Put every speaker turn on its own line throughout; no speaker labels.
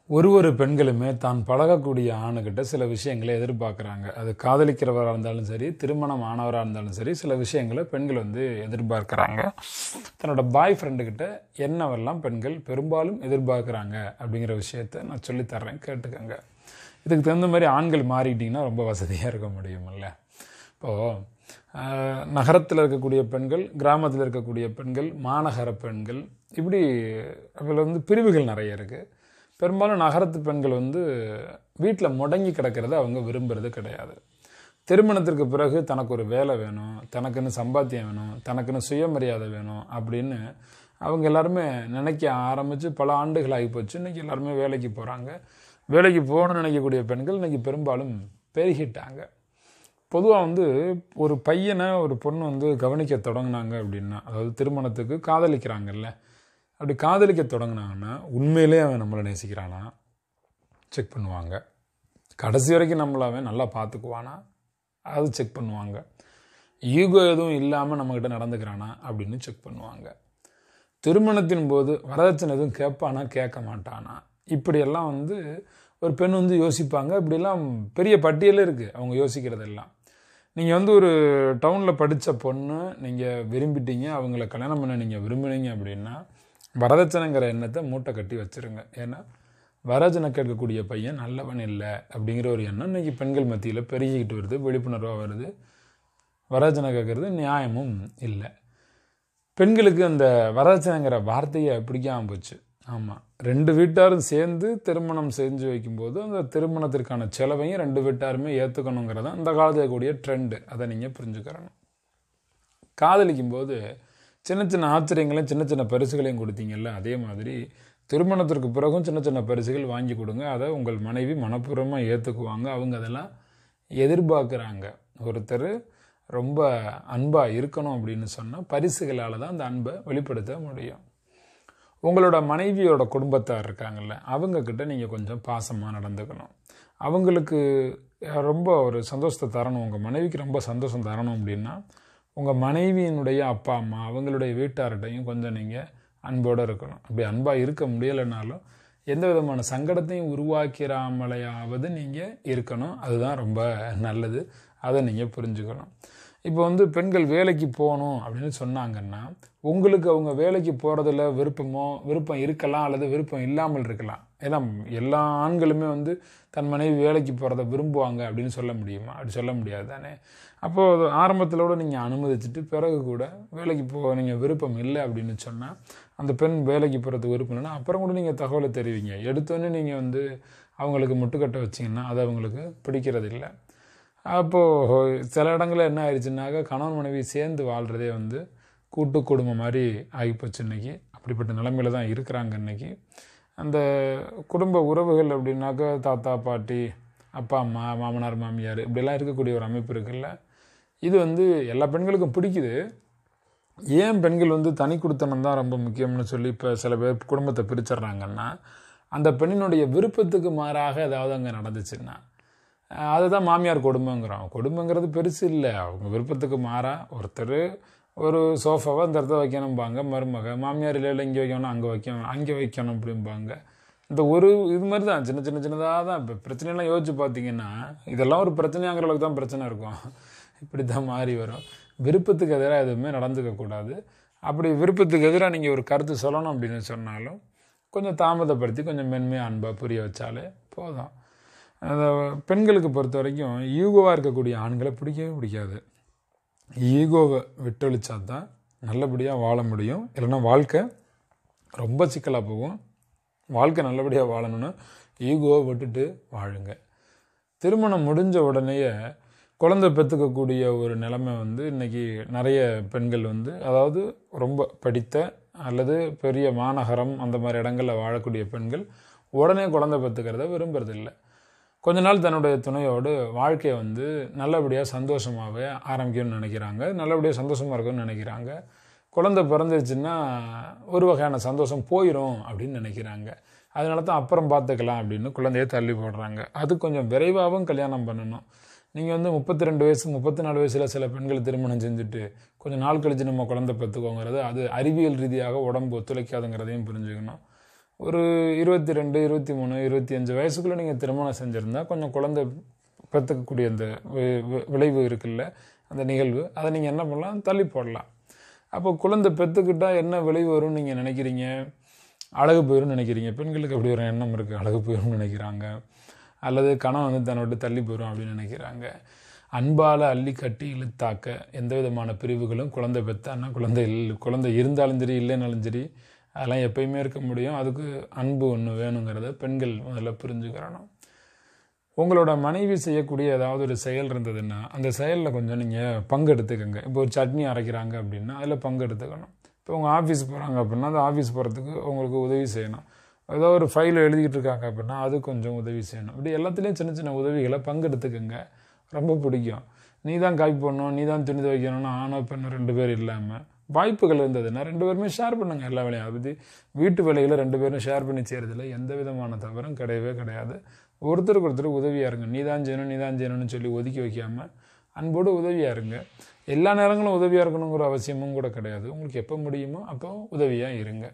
ஒரு ஒரு பெண்களுமே தான் பழகக்கூடிய ஆணுகிட்ட சில விஷயங்களை எதிர்பார்க்குறாங்க அது காதலிக்கிறவராக இருந்தாலும் சரி திருமணம் ஆனவராக இருந்தாலும் சரி சில விஷயங்களை பெண்கள் வந்து எதிர்பார்க்குறாங்க தன்னோட பாய் ஃப்ரெண்டுக்கிட்ட என்னவெல்லாம் பெண்கள் பெரும்பாலும் எதிர்பார்க்குறாங்க அப்படிங்கிற விஷயத்த நான் சொல்லித்தர்றேன் கேட்டுக்கோங்க இதுக்கு தகுந்த மாதிரி ஆண்கள் மாறிக்கிட்டிங்கன்னா ரொம்ப வசதியாக இருக்க முடியுமில்ல இப்போது நகரத்தில் இருக்கக்கூடிய பெண்கள் கிராமத்தில் இருக்கக்கூடிய பெண்கள் மாநகர பெண்கள் இப்படி அதில் வந்து பிரிவுகள் நிறைய இருக்குது பெரும்பாலும் நகரத்து பெண்கள் வந்து வீட்டில் முடங்கி கிடக்கிறத அவங்க விரும்புறது கிடையாது திருமணத்திற்கு பிறகு தனக்கு ஒரு வேலை வேணும் தனக்குன்னு சம்பாத்தியம் வேணும் தனக்குன்னு சுயமரியாதை வேணும் அப்படின்னு அவங்க எல்லாருமே நினைக்க ஆரம்பித்து பல ஆண்டுகள் ஆகி போச்சு இன்றைக்கி எல்லாருமே வேலைக்கு போகிறாங்க வேலைக்கு போகணும்னு நினைக்கக்கூடிய பெண்கள் இன்றைக்கி பெரும்பாலும் பெருகிட்டாங்க பொதுவாக வந்து ஒரு பையனை ஒரு பொண்ணு வந்து கவனிக்க தொடங்கினாங்க அப்படின்னா அதாவது திருமணத்துக்கு காதலிக்கிறாங்கல்ல அப்படி காதலிக்க தொடங்கினாங்கன்னா உண்மையிலே அவன் நம்மளை நேசிக்கிறானா செக் பண்ணுவாங்க கடைசி வரைக்கும் நம்மளை அவன் நல்லா பார்த்துக்குவானா அது செக் பண்ணுவாங்க ஈகோ எதுவும் இல்லாமல் நம்மக்கிட்ட நடந்துக்கிறானா அப்படின்னு செக் பண்ணுவாங்க திருமணத்தின் போது வரதட்சணை எதுவும் கேட்பானா கேட்க மாட்டானா இப்படியெல்லாம் வந்து ஒரு பெண் வந்து யோசிப்பாங்க இப்படிலாம் பெரிய பட்டியலே இருக்குது அவங்க யோசிக்கிறதெல்லாம் நீங்கள் வந்து ஒரு டவுனில் படித்த பொண்ணு நீங்கள் விரும்பிட்டீங்க அவங்கள கல்யாணம் பண்ண நீங்கள் விரும்புனீங்க அப்படின்னா வரதட்சணைங்கிற எண்ணத்தை மூட்டை கட்டி வச்சுருங்க ஏன்னா வரதட்சணை கேட்கக்கூடிய பையன் நல்லவன் இல்லை அப்படிங்கிற ஒரு எண்ணம் இன்றைக்கி பெண்கள் மத்தியில் பெருகிக்கிட்டு வருது விழிப்புணர்வாக வருது வரதட்சணை கேட்குறது நியாயமும் இல்லை பெண்களுக்கு அந்த வரதட்சணைங்கிற வார்த்தையை பிடிக்காம போச்சு ஆமாம் ரெண்டு வீட்டாரும் சேர்ந்து திருமணம் செஞ்சு வைக்கும்போது அந்த திருமணத்திற்கான செலவையும் ரெண்டு வீட்டாருமே ஏற்றுக்கணுங்கிறத அந்த காலத்தில் கூடிய ட்ரெண்டு அதை நீங்கள் புரிஞ்சுக்கிறணும் காதலிக்கும் போது சின்ன சின்ன ஆச்சரியங்களையும் சின்ன சின்ன பரிசுகளையும் கொடுத்தீங்கல்ல அதே மாதிரி திருமணத்திற்கு பிறகும் சின்ன சின்ன பரிசுகள் வாங்கி கொடுங்க அதை உங்கள் மனைவி மனப்பூர்வமாக ஏற்றுக்குவாங்க அவங்க அதெல்லாம் எதிர்பார்க்குறாங்க ஒருத்தர் ரொம்ப அன்பாக இருக்கணும் அப்படின்னு சொன்னால் பரிசுகளால் தான் அந்த அன்பை வெளிப்படுத்த முடியும் உங்களோட மனைவியோட குடும்பத்தார் இருக்காங்கல்ல அவங்கக்கிட்ட நீங்கள் கொஞ்சம் பாசமாக நடந்துக்கணும் அவங்களுக்கு ரொம்ப ஒரு சந்தோஷத்தை தரணும் உங்கள் மனைவிக்கு ரொம்ப சந்தோஷம் தரணும் அப்படின்னா உங்கள் மனைவியினுடைய அப்பா அம்மா அவங்களுடைய வீட்டார்கிட்டையும் கொஞ்சம் நீங்கள் அன்போடு இருக்கணும் அப்படி அன்பாக இருக்க முடியலைனாலும் எந்த விதமான சங்கடத்தையும் உருவாக்கிறாமலையாவது நீங்கள் இருக்கணும் அதுதான் ரொம்ப நல்லது அதை நீங்கள் புரிஞ்சுக்கணும் இப்போ வந்து பெண்கள் வேலைக்கு போகணும் அப்படின்னு சொன்னாங்கன்னா உங்களுக்கு அவங்க வேலைக்கு போகிறதுல விருப்பமோ விருப்பம் இருக்கலாம் அல்லது விருப்பம் இல்லாமல் இருக்கலாம் ஏன்னா எல்லா ஆண்களுமே வந்து தன் மனைவி வேலைக்கு போகிறத விரும்புவாங்க அப்படின்னு சொல்ல முடியுமா அப்படி சொல்ல முடியாது தானே அப்போது ஆரம்பத்தில் கூட நீங்கள் அனுமதிச்சுட்டு பிறகு கூட வேலைக்கு போக நீங்கள் விருப்பம் இல்லை அப்படின்னு சொன்னால் அந்த பெண் வேலைக்கு போகிறதுக்கு விருப்பம் இல்லைன்னா அப்புறம் கூட நீங்கள் தகவலை தெரிவிங்க எடுத்தோன்னே நீங்கள் வந்து அவங்களுக்கு முட்டுக்கட்டை வச்சிங்கன்னா அது அவங்களுக்கு பிடிக்கிறது இல்லை அப்போது சில இடங்களில் என்ன ஆயிடுச்சுனாக்கா கணவன் மனைவி சேர்ந்து வாழ்கிறதே வந்து கூட்டு குடும்பம் மாதிரி ஆகிப்போச்சு இன்னைக்கு அப்படிப்பட்ட நிலைமையில தான் இருக்கிறாங்க இன்னைக்கு அந்த குடும்ப உறவுகள் அப்படின்னாக்கா தாத்தா பாட்டி அப்பா அம்மா மாமனார் மாமியார் இப்படிலாம் இருக்கக்கூடிய ஒரு அமைப்பு இருக்குல்ல இது வந்து எல்லா பெண்களுக்கும் பிடிக்குது ஏன் பெண்கள் வந்து தனி குடுத்தனம் தான் ரொம்ப முக்கியம்னு சொல்லி இப்போ சில பேர் குடும்பத்தை பிரிச்சிடுறாங்கன்னா அந்த பெண்ணினுடைய விருப்பத்துக்கு மாறாக ஏதாவது அங்கே நடந்துச்சுன்னா அதுதான் மாமியார் கொடுமைங்கிறோம் கொடுமைங்கிறது பெருசு இல்லை அவங்க விருப்பத்துக்கு மாறா ஒருத்தர் ஒரு சோஃபாவை அந்த இடத்த வைக்கணும்பாங்க மருமக மாமியார் இல்லை இல்லை இங்கே வைக்கணும் அங்கே வைக்கணும் அங்கே வைக்கணும் அப்படிம்பாங்க இந்த ஒரு இது மாதிரி தான் சின்ன சின்ன சின்னதாக தான் இப்போ பிரச்சனையெல்லாம் யோசிச்சு பார்த்தீங்கன்னா இதெல்லாம் ஒரு பிரச்சனையாங்கிற அளவுக்கு தான் பிரச்சனை இருக்கும் இப்படி தான் மாறி வரும் விருப்பத்துக்கு எதிராக எதுவுமே நடந்துக்க கூடாது அப்படி விருப்பத்துக்கு எதிராக நீங்கள் ஒரு கருத்து சொல்லணும் அப்படின்னு சொன்னாலும் கொஞ்சம் தாமதப்படுத்தி கொஞ்சம் மென்மையாக அன்பாக புரிய வச்சாலே போதும் அந்த பெண்களுக்கு பொறுத்த வரைக்கும் ஈகோவாக இருக்கக்கூடிய ஆண்களை பிடிக்கவே பிடிக்காது ஈகோவை விட்டொழிச்சா தான் நல்லபடியாக வாழ முடியும் இல்லைன்னா வாழ்க்கை ரொம்ப சிக்கலாக போகும் வாழ்க்கை நல்லபடியாக வாழணும்னா ஈகோவை விட்டுட்டு வாழுங்க திருமணம் முடிஞ்ச உடனேயே குழந்தை பெற்றுக்கக்கூடிய ஒரு நிலைமை வந்து இன்றைக்கி நிறைய பெண்கள் வந்து அதாவது ரொம்ப படித்த அல்லது பெரிய மாநகரம் அந்த மாதிரி இடங்களில் வாழக்கூடிய பெண்கள் உடனே குழந்தை பெற்றுக்கிறத விரும்புறதில்லை கொஞ்ச நாள் தன்னுடைய துணையோடு வாழ்க்கையை வந்து நல்லபடியாக சந்தோஷமாகவே ஆரம்பிக்கணும்னு நினைக்கிறாங்க நல்லபடியாக சந்தோஷமாக இருக்கும்னு நினைக்கிறாங்க குழந்தை பிறந்துருச்சுன்னா ஒரு வகையான சந்தோஷம் போயிடும் அப்படின்னு நினைக்கிறாங்க அதனால தான் அப்புறம் பார்த்துக்கலாம் அப்படின்னு குழந்தைய தள்ளி போடுறாங்க அது கொஞ்சம் விரைவாகவும் கல்யாணம் பண்ணணும் நீங்கள் வந்து முப்பத்தி ரெண்டு வயசு முப்பத்தி நாலு வயசில் சில பெண்கள் திருமணம் செஞ்சுட்டு கொஞ்சம் நாள் கழிச்சு நம்ம குழந்தை பெற்றுக்கோங்கிறது அது அறிவியல் ரீதியாக உடம்பு ஒத்துழைக்காதுங்கிறதையும் புரிஞ்சுக்கணும் ஒரு இருபத்தி ரெண்டு இருபத்தி மூணு இருபத்தி அஞ்சு வயசுக்குள்ளே நீங்கள் திருமணம் செஞ்சுருந்தா கொஞ்சம் குழந்தை பெற்றுக்கக்கூடிய அந்த வி- வி- விளைவு இருக்குல்ல அந்த நிகழ்வு அதை நீங்கள் என்ன பண்ணலாம் தள்ளி போடலாம் அப்போ குழந்தை பெற்றுக்கிட்டா என்ன விளைவு வரும்னு நீங்கள் நினைக்கிறீங்க அழகு போயிடும்னு நினைக்கிறீங்க பெண்களுக்கு அப்படி ஒரு எண்ணம் இருக்குது அழகு போயிடும்னு நினைக்கிறாங்க அல்லது கணவன் வந்து தன்னை விட்டு தள்ளி போயிடும் அப்படின்னு நினைக்கிறாங்க அன்பால் அள்ளி கட்டி இழுத்தாக்க எந்த விதமான பிரிவுகளும் குழந்தை பெத்தான்னா குழந்தை இல் குழந்தை இருந்தாலும் சரி இல்லைனாலும் சரி அதெல்லாம் எப்பயுமே இருக்க முடியும் அதுக்கு அன்பு ஒன்று வேணுங்கிறத பெண்கள் முதல்ல புரிஞ்சுக்கிறணும் உங்களோட மனைவி செய்யக்கூடிய ஏதாவது ஒரு செயல் இருந்ததுன்னா அந்த செயலில் கொஞ்சம் நீங்கள் பங்கெடுத்துக்கோங்க இப்போ ஒரு சட்னி அரைக்கிறாங்க அப்படின்னா அதில் பங்கெடுத்துக்கணும் இப்போ உங்கள் ஆஃபீஸ் போகிறாங்க அப்படின்னா அந்த ஆஃபீஸ் போகிறதுக்கு உங்களுக்கு உதவி செய்யணும் ஏதோ ஒரு ஃபைல் எழுதிக்கிட்டு இருக்காங்க அப்படின்னா அது கொஞ்சம் உதவி செய்யணும் இப்படி எல்லாத்துலேயும் சின்ன சின்ன உதவிகளை பங்கெடுத்துக்கோங்க ரொம்ப பிடிக்கும் நீ தான் காய் போடணும் நீ தான் துணி துவைக்கணும்னு ஆணோ பெண்ணோ ரெண்டு பேர் இல்லாமல் வாய்ப்புகள் இருந்ததுன்னா ரெண்டு பேருமே ஷேர் பண்ணுங்க எல்லா வேலையும் அது வீட்டு வேலைகளை ரெண்டு பேரும் ஷேர் பண்ணி செய்கிறதுல எந்த விதமான தவறும் கிடையவே கிடையாது ஒருத்தருக்கு ஒருத்தர் உதவியாக இருங்க நீ தான் செய்யணும் நீ தான் செய்யணும்னு சொல்லி ஒதுக்கி வைக்காம அன்போடு உதவியாக இருங்க எல்லா நேரங்களும் உதவியாக இருக்கணுங்கிற அவசியமும் கூட கிடையாது உங்களுக்கு எப்போ முடியுமோ அப்போ உதவியாக இருங்க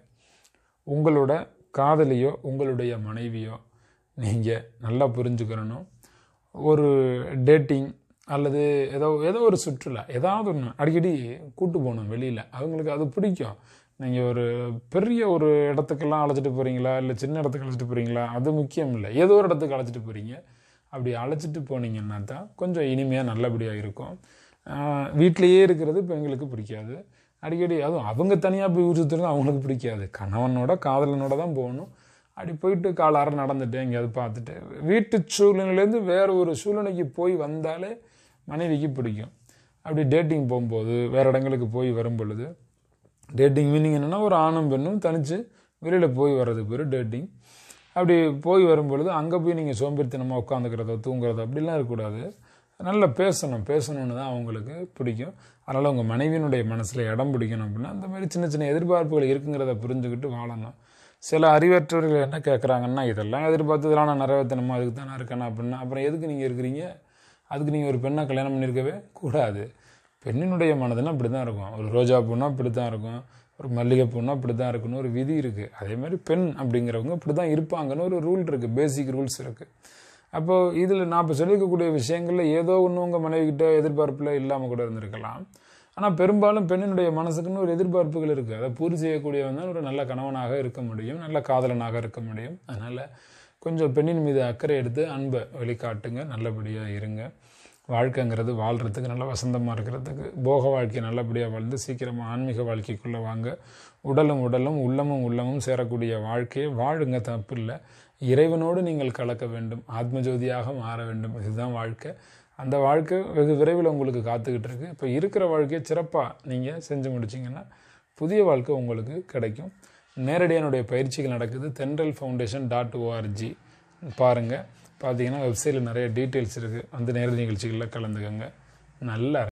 உங்களோட காதலியோ உங்களுடைய மனைவியோ நீங்கள் நல்லா புரிஞ்சுக்கிறணும் ஒரு டேட்டிங் அல்லது ஏதோ ஏதோ ஒரு சுற்றுலா ஏதாவது ஒன்று அடிக்கடி கூட்டு போகணும் வெளியில் அவங்களுக்கு அது பிடிக்கும் நீங்கள் ஒரு பெரிய ஒரு இடத்துக்கெல்லாம் அழைச்சிட்டு போகிறீங்களா இல்லை சின்ன இடத்துக்கு அழைச்சிட்டு போகிறீங்களா அது முக்கியம் இல்லை ஏதோ ஒரு இடத்துக்கு அழைச்சிட்டு போகிறீங்க அப்படி அழைச்சிட்டு போனீங்கன்னா தான் கொஞ்சம் இனிமையாக நல்லபடியாக இருக்கும் ஆஹ் வீட்டிலேயே இருக்கிறது பெண்களுக்கு பிடிக்காது அடிக்கடி அதுவும் அவங்க தனியாக போய் ஊர் சுற்றுறது அவங்களுக்கு பிடிக்காது கணவனோட காதலனோட தான் போகணும் அப்படி போயிட்டு காலார நடந்துட்டு எங்கேயாவது பார்த்துட்டு வீட்டு சூழ்நிலையிலேருந்து வேற ஒரு சூழ்நிலைக்கு போய் வந்தாலே மனைவிக்கு பிடிக்கும் அப்படி டேட்டிங் போகும்போது வேறு இடங்களுக்கு போய் வரும் பொழுது டேட்டிங் மீனிங் என்னென்னா ஒரு ஆணும் பெண்ணும் தனித்து வெளியில் போய் வர்றது பேர் டேட்டிங் அப்படி போய் வரும் பொழுது அங்கே போய் நீங்கள் சோம்பேறித்தனமாக உட்காந்துக்கிறதோ தூங்குறதோ அப்படிலாம் இருக்கக்கூடாது நல்லா பேசணும் பேசணுன்னு தான் அவங்களுக்கு பிடிக்கும் அதனால் உங்கள் மனைவியினுடைய மனசில் இடம் பிடிக்கணும் அப்படின்னா அந்த மாதிரி சின்ன சின்ன எதிர்பார்ப்புகள் இருக்குங்கிறத புரிஞ்சுக்கிட்டு வாழணும் சில அறிவற்றவர்கள் என்ன கேட்குறாங்கன்னா இதெல்லாம் எதிர்பார்த்து இதெல்லாம் நான் நிறைவேற்றணுமா அதுக்கு தான் நான் இருக்கேனா அப்படின்னா அப்புறம் எதுக்கு நீங்கள் இருக்கிறீங்க அதுக்கு நீங்கள் ஒரு பெண்ணை கல்யாணம் பண்ணியிருக்கவே கூடாது பெண்ணினுடைய மனதுன்னா அப்படி தான் இருக்கும் ஒரு ரோஜா பூனா அப்படி தான் இருக்கும் ஒரு மல்லிகை பூனா அப்படி தான் இருக்குன்னு ஒரு விதி இருக்குது அதே மாதிரி பெண் அப்படிங்கிறவங்க இப்படி தான் இருப்பாங்கன்னு ஒரு ரூல் இருக்குது பேசிக் ரூல்ஸ் இருக்குது அப்போது இதில் நான் இப்போ சொல்லியிருக்கக்கூடிய விஷயங்களில் ஏதோ ஒன்று உங்கள் மனைவிக்கிட்ட எதிர்பார்ப்பில் இல்லாமல் கூட இருந்திருக்கலாம் ஆனால் பெரும்பாலும் பெண்ணினுடைய மனசுக்குன்னு ஒரு எதிர்பார்ப்புகள் இருக்குது அதை பூர்த்தி செய்யக்கூடியவன் தான் ஒரு நல்ல கணவனாக இருக்க முடியும் நல்ல காதலனாக இருக்க முடியும் அதனால் கொஞ்சம் பெண்ணின் மீது அக்கறை எடுத்து அன்பை வெளிக்காட்டுங்க நல்லபடியாக இருங்க வாழ்க்கைங்கிறது வாழ்கிறதுக்கு நல்ல வசந்தமாக இருக்கிறதுக்கு போக வாழ்க்கையை நல்லபடியாக வாழ்ந்து சீக்கிரமாக ஆன்மீக வாழ்க்கைக்குள்ளே வாங்க உடலும் உடலும் உள்ளமும் உள்ளமும் சேரக்கூடிய வாழ்க்கையை வாழுங்க தப்பு இல்லை இறைவனோடு நீங்கள் கலக்க வேண்டும் ஆத்மஜோதியாக மாற வேண்டும் இதுதான் வாழ்க்கை அந்த வாழ்க்கை வெகு விரைவில் உங்களுக்கு காத்துக்கிட்டு இருக்கு இப்போ இருக்கிற வாழ்க்கையை சிறப்பாக நீங்கள் செஞ்சு முடிச்சிங்கன்னா புதிய வாழ்க்கை உங்களுக்கு கிடைக்கும் நேரடியாக என்னுடைய பயிற்சிகள் நடக்குது தென்றல் ஃபவுண்டேஷன் டாட் ஓஆர்ஜி பாருங்கள் பார்த்தீங்கன்னா வெப்சைட்டில் நிறைய டீட்டெயில்ஸ் இருக்குது அந்த நேரடி நிகழ்ச்சிகளில் கலந்துக்கங்க நல்லா